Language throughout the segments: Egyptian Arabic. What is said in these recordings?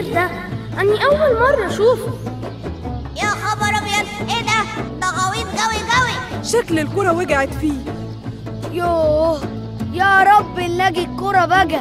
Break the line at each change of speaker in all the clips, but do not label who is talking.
البير ده أني أول مرة أشوفه
يا خبر ابيض ايه ده ده غويط قوي قوي
شكل الكرة وجعت فيه
يوه يا رب نلاقي الكرة بقى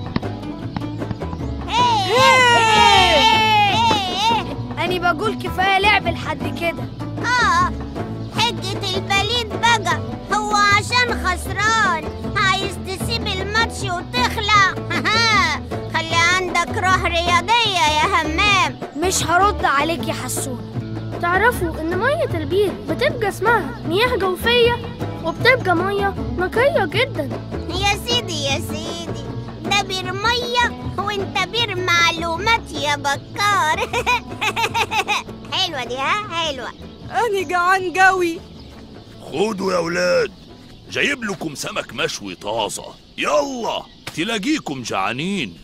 أنا بقول كفاية لعب لحد كده
اه حجة البليد بقى هو عشان خسران عايز تسيب الماتش وتخلع خلي عندك روح رياضية يا همام
مش هرد عليك يا حسون تعرفوا إن مية البير بتبقى اسمها مياه جوفية وبتبقى مية نقية جدا
يا سيدي يا سيدي ده بير مية وانت بير معلومات يا بكار حلوة دي ها حلوة
أنا جعان جوي
خدوا يا ولاد جايب لكم سمك مشوي طازة يلا تلاقيكم جعانين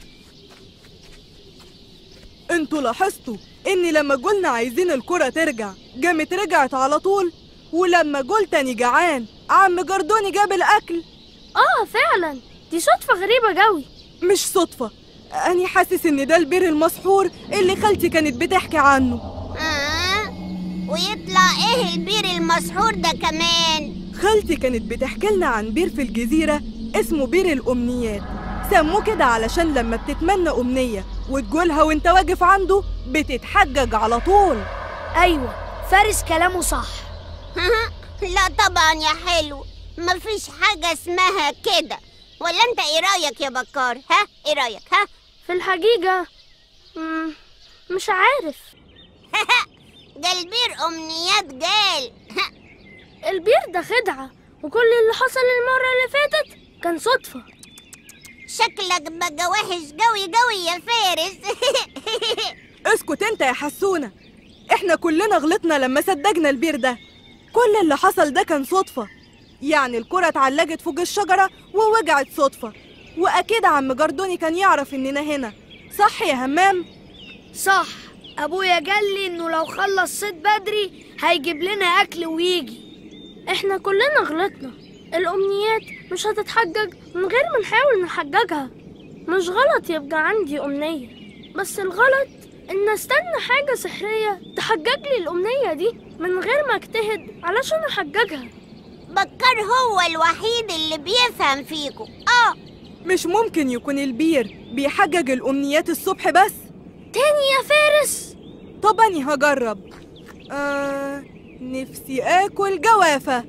انتوا لاحظتوا اني لما قلنا عايزين الكرة ترجع جامت رجعت على طول ولما قلت اني جعان عم جردوني جاب الاكل
آه فعلا دي صدفة غريبة قوي
مش صدفة اني حاسس ان ده البير المسحور اللي خالتي كانت بتحكي عنه
آه. ويطلع ايه البير المسحور ده كمان
خالتي كانت بتحكي لنا عن بير في الجزيرة اسمه بير الأمنيات سموه كده علشان لما بتتمنى أمنية وتقولها وانت واقف عنده بتتحجج على طول
أيوة فارس كلامه صح
لا طبعا يا حلو مفيش حاجة اسمها كده ولا انت ايه رأيك يا بكار ها ايه رأيك ها
في الحقيقة مم، مش عارف
ده البير امنيات جال
البير ده خدعة وكل اللي حصل المرة اللي فاتت كان صدفة
شكلك بقى وحش قوي قوي يا فارس
اسكت انت يا حسونة احنا كلنا غلطنا لما صدقنا البير ده كل اللي حصل ده كان صدفة يعني الكرة اتعلقت فوق الشجرة ووجعت صدفة وأكيد عم جردوني كان يعرف إننا هنا صح يا همام؟
صح أبويا قال لي إنه لو خلص صيد بدري هيجيب لنا أكل ويجي إحنا كلنا غلطنا الأمنيات مش هتتحجج من غير ما نحاول نحججها مش غلط يبقى عندي أمنية بس الغلط إن أستنى حاجة سحرية تحجج لي الأمنية دي من غير ما أجتهد علشان أحججها
بكار هو الوحيد اللي بيفهم فيكم اه
مش ممكن يكون البير بيحجج الأمنيات الصبح بس
تاني يا فارس
طب أني هجرب آه نفسي آكل جوافة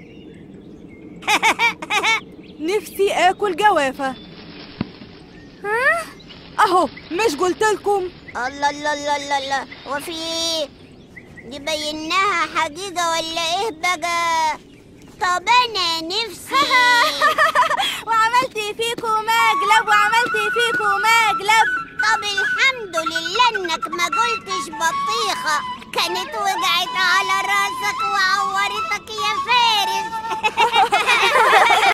نفسي آكل جوافة
ها؟
أهو مش قلتلكم
الله الله الله الله الله وفي ايه دي بيناها حقيقة ولا ايه بقى طب انا نفسي
وعملتي فيكم مقلب وعملتي فيكم مقلب
طب الحمد لله انك ما قلتش بطيخة كانت وقعت على راسك وعورتك يا فارس